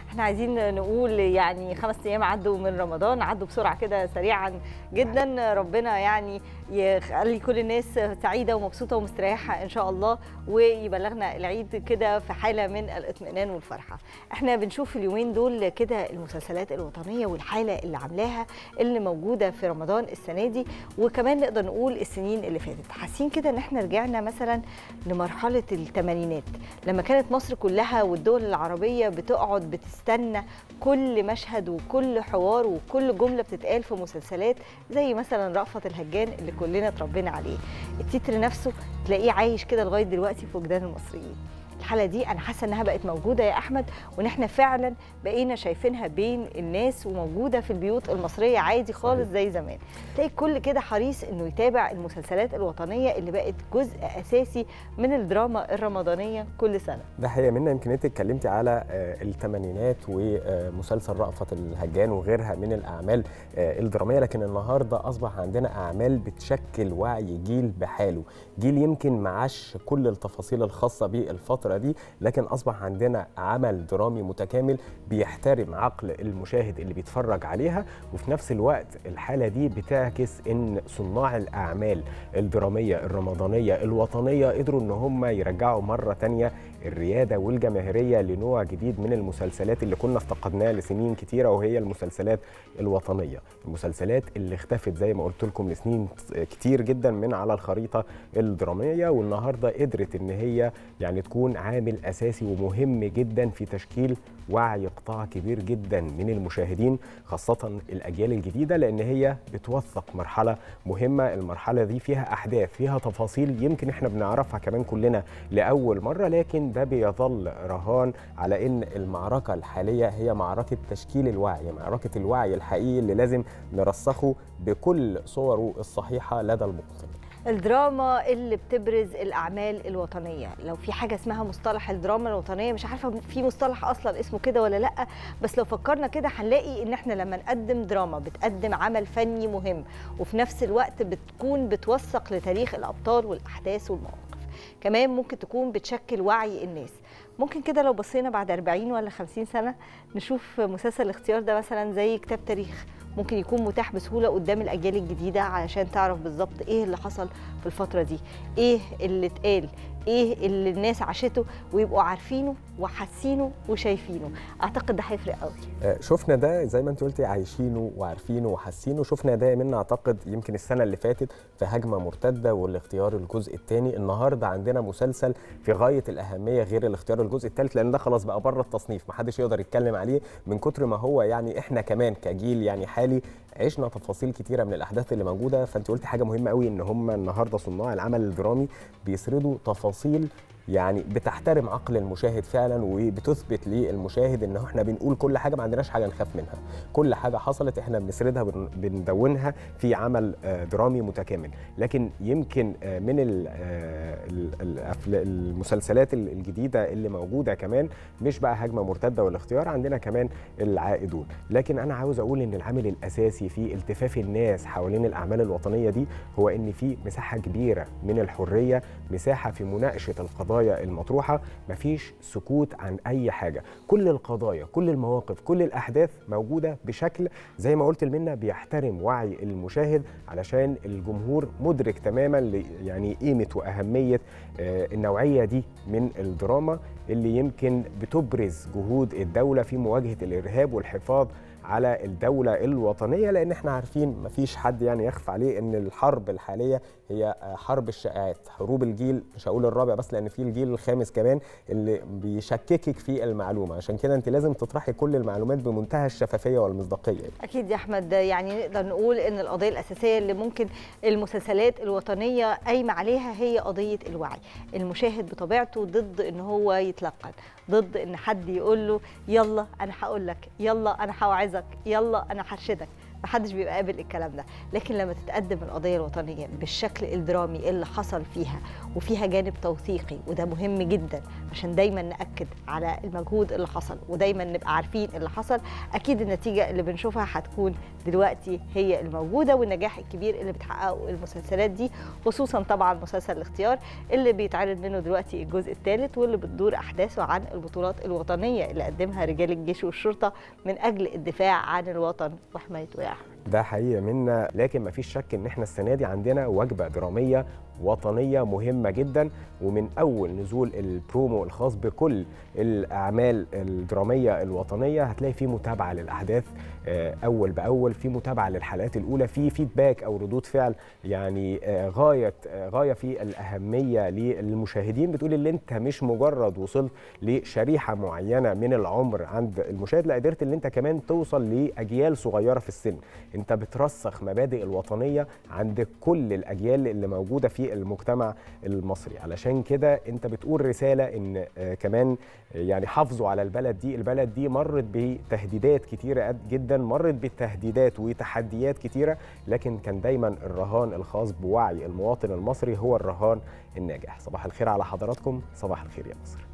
احنا عايزين نقول يعني خمس ايام عدوا من رمضان عدوا بسرعه كده سريعا جدا ربنا يعني يخلي كل الناس سعيده ومبسوطه ومستريحه ان شاء الله ويبلغنا العيد كده في حاله من الاطمئنان والفرحه احنا بنشوف اليومين دول كده المسلسلات الوطنيه والحاله اللي عاملاها اللي موجوده في رمضان السنه دي وكمان نقدر نقول السنين اللي فاتت حاسين كده ان احنا رجعنا مثلا لمرحله الثمانينات لما كانت مصر كلها والدول العربيه بتقعد بتستنى كل مشهد وكل حوار وكل جمله بتتقال في مسلسلات زي مثلا رأفت الهجان اللي كلنا اتربينا عليه التتر نفسه تلاقيه عايش كده لغايه دلوقتي في وجدان المصريين الحاله دي انا حاسه انها بقت موجوده يا احمد وان احنا فعلا بقينا شايفينها بين الناس وموجوده في البيوت المصريه عادي خالص زي زمان تلاقي الكل كده حريص انه يتابع المسلسلات الوطنيه اللي بقت جزء اساسي من الدراما الرمضانيه كل سنه ده حقيقه منا يمكن انت اتكلمتي على الثمانينات ومسلسل رأفت الهجان وغيرها من الاعمال الدراميه لكن النهارده اصبح عندنا اعمال بتشكل وعي جيل بحاله جيل يمكن معاش كل التفاصيل الخاصه بالفتره دي لكن اصبح عندنا عمل درامي متكامل بيحترم عقل المشاهد اللي بيتفرج عليها وفي نفس الوقت الحاله دي بتعكس ان صناع الاعمال الدراميه الرمضانيه الوطنيه قدروا ان هم يرجعوا مره تانية الرياده والجماهيريه لنوع جديد من المسلسلات اللي كنا افتقدناها لسنين كتيره وهي المسلسلات الوطنيه المسلسلات اللي اختفت زي ما قلت لكم لسنين كتير جدا من على الخريطه الدراميه والنهارده قدرت ان هي يعني تكون عامل اساسي ومهم جدا في تشكيل وعي قطاع كبير جدا من المشاهدين خاصه الاجيال الجديده لان هي بتوثق مرحله مهمه المرحله دي فيها احداث فيها تفاصيل يمكن احنا بنعرفها كمان كلنا لاول مره لكن ده بيظل رهان على ان المعركه الحاليه هي معركه تشكيل الوعي معركه الوعي الحقيقي اللي لازم نرسخه بكل صوره الصحيحه لدى المواطن الدراما اللي بتبرز الاعمال الوطنيه لو في حاجه اسمها مصطلح الدراما الوطنيه مش عارفه في مصطلح اصلا اسمه كده ولا لا بس لو فكرنا كده هنلاقي ان احنا لما نقدم دراما بتقدم عمل فني مهم وفي نفس الوقت بتكون بتوثق لتاريخ الابطال والاحداث والمواقف كمان ممكن تكون بتشكل وعي الناس ممكن كده لو بصينا بعد 40 ولا 50 سنه نشوف مسلسل الاختيار ده مثلا زي كتاب تاريخ ممكن يكون متاح بسهوله قدام الاجيال الجديده علشان تعرف بالظبط ايه اللي حصل في الفتره دي ايه اللي اتقال ايه اللي الناس عاشته ويبقوا عارفينه وحاسينه وشايفينه اعتقد ده هيفرق قوي شفنا ده زي ما انت قلتي عايشينه وعارفينه وحاسينه شفنا ده منا اعتقد يمكن السنه اللي فاتت في هجمه مرتده والاختيار الجزء الثاني النهارده عندنا مسلسل في غايه الاهميه غير الاختيار الجزء الثالث لان ده خلاص بقى بره التصنيف ما حدش يقدر يتكلم عليه من كتر ما هو يعني احنا كمان كجيل يعني حالي عشنا تفاصيل كتيره من الاحداث اللي موجوده فانت قلت حاجه مهمه قوي ان هم النهارده صناع العمل الدرامي بيسردوا تفاصيل يعني بتحترم عقل المشاهد فعلا وبتثبت للمشاهد ان احنا بنقول كل حاجه ما عندناش حاجه نخاف منها كل حاجه حصلت احنا بنسردها بندونها في عمل درامي متكامل لكن يمكن من المسلسلات الجديده اللي موجوده كمان مش بقى هجمه مرتده والاختيار عندنا كمان العائدون لكن انا عاوز اقول ان العامل الاساسي في التفاف الناس حوالين الاعمال الوطنيه دي هو ان في مساحه كبيره من الحريه مساحه في مناقشه القضايا القضايا المطروحه مفيش سكوت عن اي حاجه كل القضايا كل المواقف كل الاحداث موجوده بشكل زي ما قلت لمنا بيحترم وعي المشاهد علشان الجمهور مدرك تماما يعني قيمه واهميه النوعيه دي من الدراما اللي يمكن بتبرز جهود الدوله في مواجهه الارهاب والحفاظ على الدولة الوطنية لأن احنا عارفين مفيش حد يعني يخفى عليه أن الحرب الحالية هي حرب الشائعات حروب الجيل مش هقول الرابع بس لأن في الجيل الخامس كمان اللي بيشككك في المعلومة عشان كده أنت لازم تطرحي كل المعلومات بمنتهى الشفافية والمصداقية أكيد يا أحمد يعني نقدر نقول أن القضية الأساسية اللي ممكن المسلسلات الوطنية قايمة عليها هي قضية الوعي المشاهد بطبيعته ضد أن هو يتلقن ضد ان حد يقول له يلا انا هقول لك يلا انا هوعظك يلا انا هرشدك محدش بيبقى قابل الكلام ده لكن لما تتقدم القضيه الوطنيه بالشكل الدرامي اللي حصل فيها وفيها جانب توثيقي وده مهم جدا عشان دايما ناكد على المجهود اللي حصل ودايما نبقى عارفين اللي حصل اكيد النتيجه اللي بنشوفها هتكون دلوقتي هي الموجوده والنجاح الكبير اللي بتحققه المسلسلات دي خصوصا طبعا مسلسل الاختيار اللي بيتعرض منه دلوقتي الجزء الثالث واللي بتدور احداثه عن البطولات الوطنيه اللي قدمها رجال الجيش والشرطه من اجل الدفاع عن الوطن وحمايته يا احمد ده حقيقي منا لكن مفيش شك ان احنا السنه دي عندنا وجبه دراميه وطنيه مهمه جدا ومن اول نزول البرومو الخاص بكل الاعمال الدراميه الوطنيه هتلاقي فيه متابعه للاحداث اول باول في متابعه للحلقات الاولى في فيدباك او ردود فعل يعني غايه غايه في الاهميه للمشاهدين بتقول ان انت مش مجرد وصلت لشريحه معينه من العمر عند المشاهد لا قدرت ان انت كمان توصل لاجيال صغيره في السن انت بترسخ مبادئ الوطنيه عند كل الاجيال اللي موجوده في المجتمع المصري علشان كده انت بتقول رساله ان كمان يعني حافظوا على البلد دي البلد دي مرت بتهديدات كتيره جدا مرت بتهديدات وتحديات كتيره لكن كان دايما الرهان الخاص بوعي المواطن المصري هو الرهان الناجح صباح الخير على حضراتكم صباح الخير يا مصر